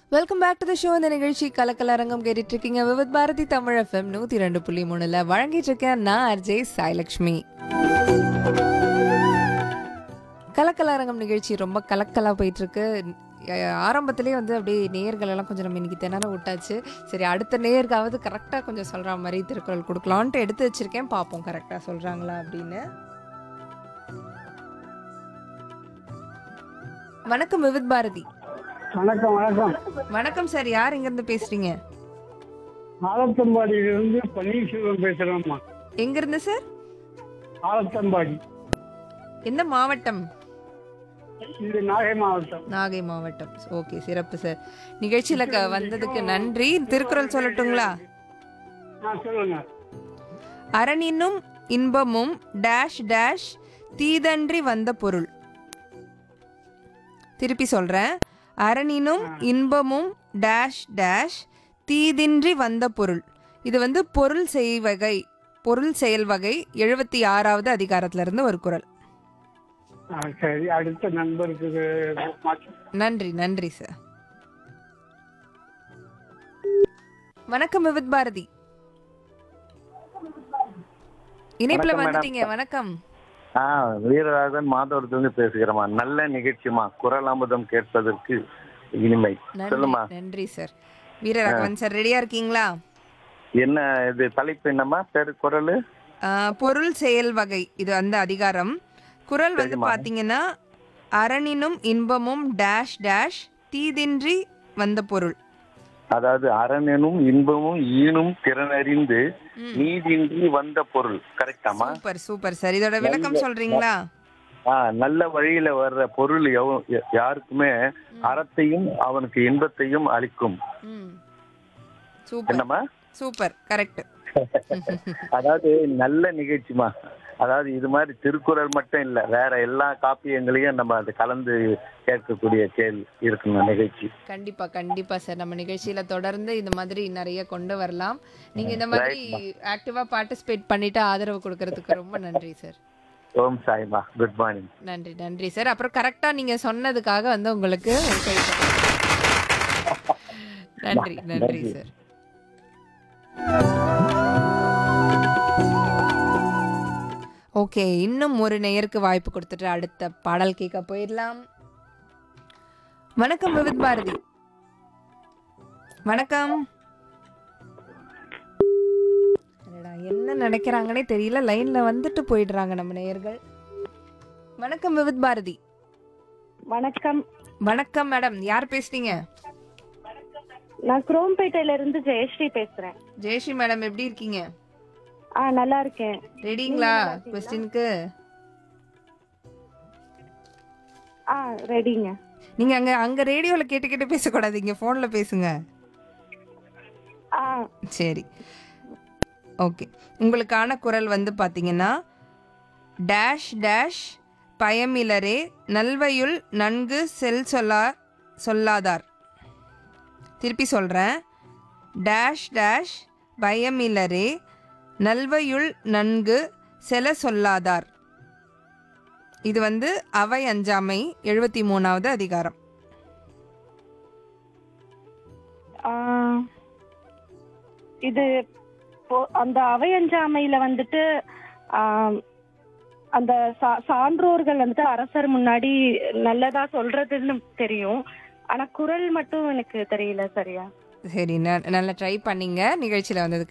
Welcome back to the show இந்த நிகழ்ச்சி கலக்கலரங்கம் கேட்டுட்டு இருக்கீங்க விவித் பாரதி தமிழ் எஃப்எம் நூத்தி ரெண்டு புள்ளி மூணுல வழங்கிட்டு இருக்கேன் நான் அர்ஜே சாய்லக்ஷ்மி கலக்கலரங்கம் நிகழ்ச்சி ரொம்ப கலக்கலா போயிட்டு இருக்கு அஹ் ஆரம்பத்திலே வந்து அப்படியே நேயர்கள் எல்லாம் கொஞ்சம் நம்ம இன்னைக்கு திணற விட்டாச்சு சரி அடுத்த நேயர்காவது கரெக்டாக கொஞ்சம் சொல்ற மாதிரி திருக்குறள் கொடுக்கலான்ட்டு எடுத்து வச்சிருக்கேன் பார்ப்போம் கரெக்டாக சொல்றாங்களா அப்படின்னு வணக்கம் விவித் பாரதி வணக்கம் வணக்கம் வணக்கம் சார் யார் இருந்து பேசுறீங்க ஆலத்தம்பாடியிலிருந்து பன்னீர்செல்வம் பேசுறேம்மா எங்க இருந்து சார் ஆலத்தம்பாடி எந்த மாவட்டம் இது நாகை மாவட்டம் நாகை மாவட்டம் ஓகே சிறப்பு சார் நிகழ்ச்சியில க- வந்ததுக்கு நன்றி திருக்குறள் சொல்லட்டுங்களா ஆ சொல்லுங்க அரணினும் இன்பமும் டேஷ் டேஷ் தீதன்றி வந்த பொருள் திருப்பி சொல்றேன் அரணினும் இன்பமும் டேஷ் டேஷ் தீதின்றி வந்த பொருள் இது வந்து பொருள் செய்வகை பொருள் செயல் வகை எழுபத்தி ஆறாவது அதிகாரத்துல இருந்து ஒரு குறள் ஆ சரி அடுத்த நண்பருக்கு மாற்றம். நன்றி நன்றி சார் வணக்கம் விவித் பாரதி இணைப்புல வணக்கம் வந்துட்டீங்க வணக்கம் ஆ வீரராகவன் மாதவரத்துலேருந்து பேசுகிறேம்மா நல்ல நிகழ்ச்சிமா குரல் அமுதம் கேட்பதற்கு இனிமை நன்றி சொல்லுமா நன்றி சார் வீரராகவன் சார் ரெடியா இருக்கீங்களா என்ன இது தலைப்பு என்னம்மா பேரு குரல் ஆ, பொருள் செயல் வகை இது அந்த அதிகாரம் குறள் வந்து சரிம்மா. பாத்தீங்கன்னா அரணினும் இன்பமும் டேஷ் டேஷ் தீதின்றி வந்த பொருள் அதாவது அரணனும் இன்பமும் ஈனும் திறனறிந்து நீதின்றி வந்த பொருள் கரெக்டாமா சூப்பர் சூப்பர் சார் இதோட விளக்கம் சொல்றீங்களா ஆ நல்ல வழியில வர்ற பொருள் எவ- ய- யாருக்குமே அறத்தையும் அவனுக்கு இன்பத்தையும் அளிக்கும் ம் சூப்பர் என்னம்மா சூப்பர் கரெக்ட் அதாவது நல்ல நிகழ்ச்சிமா அதாவது இது மாதிரி திருக்குறள் மட்டும் இல்ல வேற எல்லா காப்பியங்களையும் நம்ம அது கலந்து கேட்கக்கூடிய கேள்வி இருக்கணும் நிகழ்ச்சி கண்டிப்பா கண்டிப்பா சார் நம்ம நிகழ்ச்சியில தொடர்ந்து இந்த மாதிரி நிறைய கொண்டு வரலாம் நீங்க இந்த மாதிரி ஆக்டிவா பார்ட்டிசிபேட் பண்ணிட்டு ஆதரவு கொடுக்கறதுக்கு ரொம்ப நன்றி sir Om Saima good morning நன்றி நன்றி சார் அப்புறம் கரெக்டா நீங்க சொன்னதுக்காக வந்து உங்களுக்கு ஒரு கை தட்டல். நன்றி நன்றி சார் ஓகே இன்னும் ஒரு நேயருக்கு வாய்ப்பு கொடுத்துட்டு அடுத்த பாடல் கேட்க போயிடலாம் வணக்கம் விவித் பாரதி வணக்கம் அடடா, என்ன நினைக்கிறாங்கன்னே தெரியல லைன்ல வந்துட்டு போயிடுறாங்க நம்ம நேயர்கள் வணக்கம் விவித் பாரதி வணக்கம் வணக்கம் மேடம் யார் பேசுறீங்க நான் குரோம்பேட்டையில இருந்து ஜெயஸ்ரீ பேசுறேன் ஜெயஸ்ரீ மேடம் எப்படி இருக்கீங்க ஆ நல்லா இருக்கேன் ரெடிங்களா கொஸ்டினுக்கு ஆ ரெடிங்க நீங்க அங்க அங்க ரேடியோல கேட்டு கேட்டு பேசக்கூடாது இங்க போன்ல பேசுங்க ஆ சரி ஓகே உங்களுக்கான குரல் வந்து பாத்தீங்கன்னா டேஷ் டேஷ் பயமிலரே நல்வையுள் நன்கு செல் சொல்லா சொல்லாதார் திருப்பி சொல்கிறேன் டேஷ் டேஷ் பயமிலரே நல்வையுள் நன்கு செல சொல்லாதார் இது வந்து அவை அஞ்சாமை எழுபத்தி மூணாவது அதிகாரம் ஆ, இது போ- அந்த அவையஞ்சாமையில வந்துட்டு ஆ, அந்த சா- சான்றோர்கள் வந்துட்டு அரசர் முன்னாடி நல்லதா சொல்றதுன்னு தெரியும் ஆனா குரல் மட்டும் எனக்கு தெரியல சரியா சரி ந- நல்லா ட்ரை பண்ணீங்க நிகழ்ச்சியில் வந்ததுக்கு